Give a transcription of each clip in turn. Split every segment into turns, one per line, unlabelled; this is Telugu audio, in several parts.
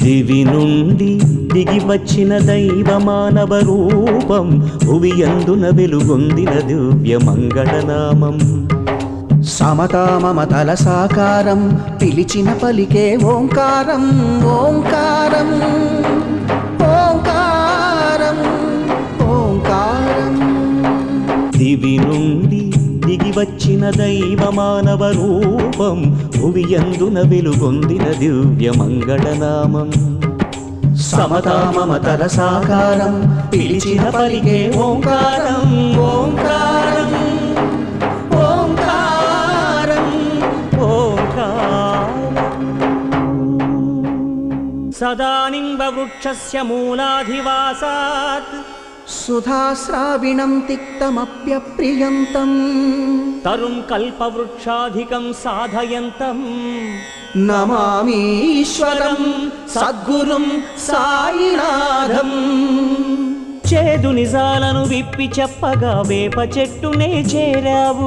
దివి నుండి దిగి వచ్చిన దైవ మానవ రూపం భువియందున వెలుగొందిన దివ్య మంగళనామం
సమతా మమతల సాకారం పిలిచిన పలికే ఓంకారం ఓంకారం ఓంకారం ఓంకారం
దివి నుండి దిగి వచ్చిన దైవ మానవ రూపం భువియందున వెలుగొందిన దివ్య మంగళనామం
సమతా మమతల సాకారం పిలిచిన పలికే ఓంకారం ఓంకారం ఓంకారం
సదానింబవృక్షస్య మూలాధివాసాత్
సుధాశ్రావిణం తిక్తమప్యప్రియంతం
తరుం కల్పవృక్షాధికం సాధయంతం
నమామీశ్వరం సద్గురుం సాయినాథం
చేదు నిజాలను విప్పి చెప్పగా వేప చెట్టునే చేరావు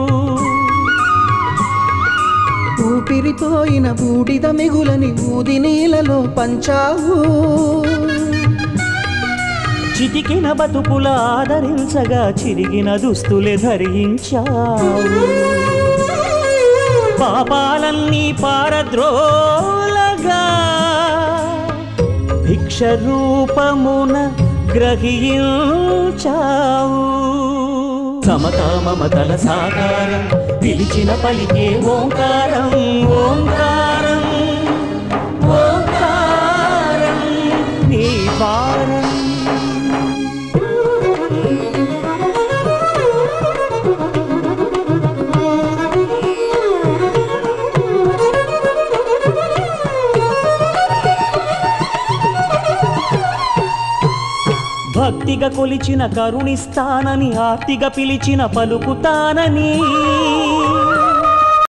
ఊపిరిపోయిన బూడిద మిగులని ఊది నీలలో పంచావు
చితికిన బతుకుల ఆదరించగా చిరిగిన దుస్తులే ధరించావు పాపాలన్నీ పారద్రోలగా భిక్ష రూపమున గ్రహించావు సమతా మమతల సాకారం పిలిచిన పలికే ఓంకారం ఓంకారం ఓంకారం నీ వారం భక్తిగా కొలిచిన కరుణిస్తానని ఆర్తిగా పిలిచిన పలుకుతానని